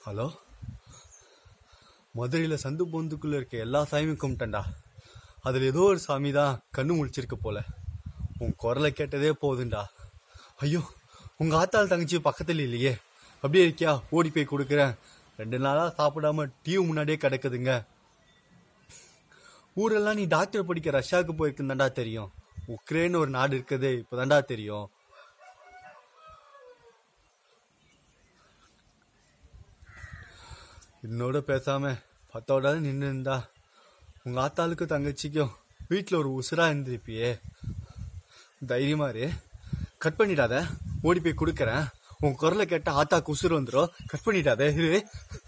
hello மதுரையில் சந்து பொந்துக்குள்ள இருக்க எல்லா சாமியும் கும்பிட்டேன்டா அதில் ஏதோ ஒரு சாமி தான் கண்ணு முழிச்சிருக்கு போல உன் குரலை கேட்டதே போதுண்டா ஐயோ உங்க ஆத்தாள் தங்கச்சி பக்கத்துல இல்லையே அப்படியே இருக்கியா ஓடி போய் கொடுக்குறேன் ரெண்டு நாளா சாப்பிடாம டிவி முன்னாடியே கிடக்குதுங்க ஊரெல்லாம் நீ டாக்டர் படிக்க ரஷ்யாவுக்கு போயிருக்குந்தாண்டா தெரியும் உக்ரைன் ஒரு நாடு இருக்குதே இப்பதான்டா தெரியும் என்னோட பேசாம பத்தோட நின்று இருந்தா உங்க ஆத்தாளுக்கும் தங்கச்சிக்கும் வீட்டுல ஒரு உசுரா இருந்திருப்பியே தைரியமா இரு கட் பண்ணிடாத ஓடி போய் கொடுக்கறேன் உன் குரலை கேட்ட ஆத்தாக்கு உசுறு வந்துடும் கட் பண்ணிடாத இரு